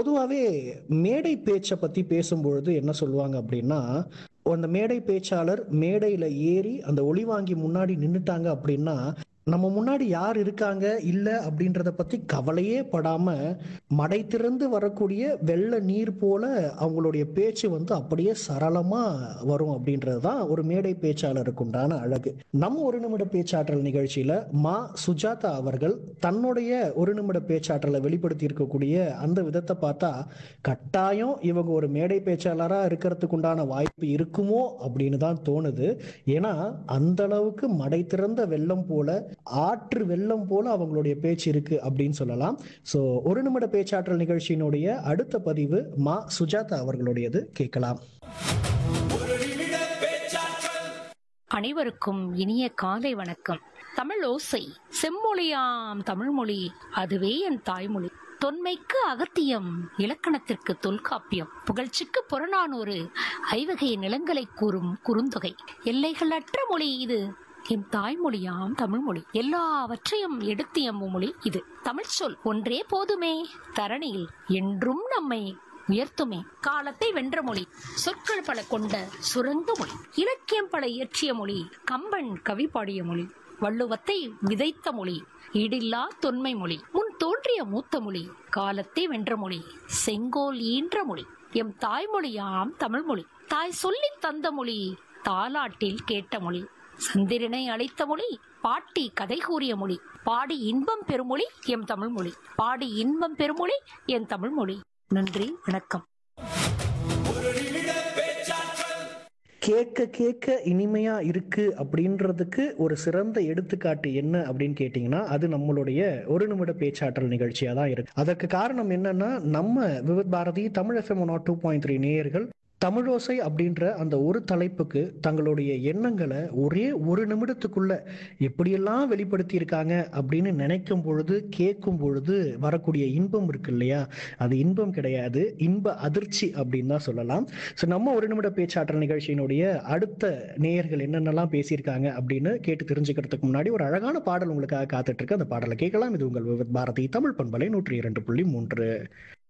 பொதுவாகவே மேடை பேச்சை பற்றி பேசும்பொழுது என்ன சொல்லுவாங்க அப்படின்னா அந்த மேடை பேச்சாளர் மேடையில் ஏறி அந்த ஒளிவாங்கி முன்னாடி நின்றுட்டாங்க அப்படின்னா நம்ம முன்னாடி யார் இருக்காங்க இல்லை அப்படின்றத பற்றி கவலையே படாம மடை திறந்து வரக்கூடிய வெள்ள நீர் போல அவங்களுடைய பேச்சு வந்து அப்படியே சரளமா வரும் அப்படின்றது தான் ஒரு மேடை பேச்சாளருக்கு உண்டான அழகு நம்ம ஒரு நிமிட பேச்சாற்றல் நிகழ்ச்சியில மா சுஜாதா அவர்கள் தன்னுடைய ஒரு நிமிட பேச்சாற்றலை வெளிப்படுத்தி இருக்கக்கூடிய அந்த விதத்தை பார்த்தா கட்டாயம் இவங்க ஒரு மேடை பேச்சாளராக இருக்கிறதுக்கு உண்டான வாய்ப்பு இருக்குமோ அப்படின்னு தான் தோணுது ஏன்னா அந்த அளவுக்கு மடை திறந்த வெள்ளம் போல ஆற்று வெள்ளம் போல அவங்களுடைய பேச்சு இருக்கு அப்படின்னு சொல்லலாம் ஸோ ஒரு நிமிட பேச்சாற்றல் நிகழ்ச்சியினுடைய அடுத்த பதிவு மா சுஜாதா அவர்களுடையது கேட்கலாம் அனைவருக்கும் இனிய காலை வணக்கம் தமிழ் ஓசை செம்மொழியாம் தமிழ்மொழி அதுவே என் தாய்மொழி தொன்மைக்கு அகத்தியம் இலக்கணத்திற்கு தொல்காப்பியம் புகழ்ச்சிக்கு புறநானூறு ஐவகை நிலங்களை கூறும் குறுந்தொகை எல்லைகளற்ற மொழி இது என் தாய்மொழியாம் தமிழ்மொழி எல்லாவற்றையும் எடுத்து எம்பும் மொழி இது தமிழ் சொல் ஒன்றே போதுமே தரணியில் என்றும் நம்மை உயர்த்துமே காலத்தை வென்ற மொழி சொற்கள் பல கொண்ட சுரங்க மொழி இலக்கியம் பல இயற்றிய மொழி கம்பன் கவி பாடிய மொழி வள்ளுவத்தை விதைத்த மொழி ஈடில்லா தொன்மை மொழி முன் தோன்றிய மூத்த மொழி காலத்தை வென்ற மொழி செங்கோல் ஈன்ற மொழி எம் தாய்மொழியாம் தமிழ் மொழி தாய் சொல்லித் தந்த மொழி தாலாட்டில் கேட்ட மொழி சந்திரனை அழைத்த மொழி பாட்டி கதை கூறிய மொழி பாடி இன்பம் பெருமொழி எம் தமிழ் மொழி பாடி இன்பம் பெருமொழி என் தமிழ் மொழி நன்றி வணக்கம் கேட்க கேட்க இனிமையா இருக்கு அப்படின்றதுக்கு ஒரு சிறந்த எடுத்துக்காட்டு என்ன அப்படின்னு கேட்டிங்கன்னா அது நம்மளுடைய ஒரு நிமிட பேச்சாற்றல் நிகழ்ச்சியா தான் இருக்கு அதற்கு காரணம் என்னன்னா நம்ம Vividh Bharati Tamil FM nought two point three நேயர்கள் தமிழோசை அப்படின்ற அந்த ஒரு தலைப்புக்கு தங்களுடைய எண்ணங்களை ஒரே ஒரு நிமிடத்துக்குள்ள எப்படியெல்லாம் வெளிப்படுத்தி இருக்காங்க அப்படின்னு நினைக்கும் பொழுது கேட்கும் பொழுது வரக்கூடிய இன்பம் இருக்கு இல்லையா அது இன்பம் கிடையாது இன்ப அதிர்ச்சி அப்படின்னு தான் சொல்லலாம் ஸோ நம்ம ஒரு நிமிட பேச்சாற்றல் நிகழ்ச்சியினுடைய அடுத்த நேயர்கள் என்னென்னலாம் பேசியிருக்காங்க அப்படின்னு கேட்டு தெரிஞ்சுக்கிறதுக்கு முன்னாடி ஒரு அழகான பாடல் உங்களுக்காக காத்துட்டு இருக்கு அந்த பாடலை கேட்கலாம் இது உங்கள் விவித் பாரதி தமிழ் பண்பலை நூற்றி இரண்டு புள்ளி மூன்று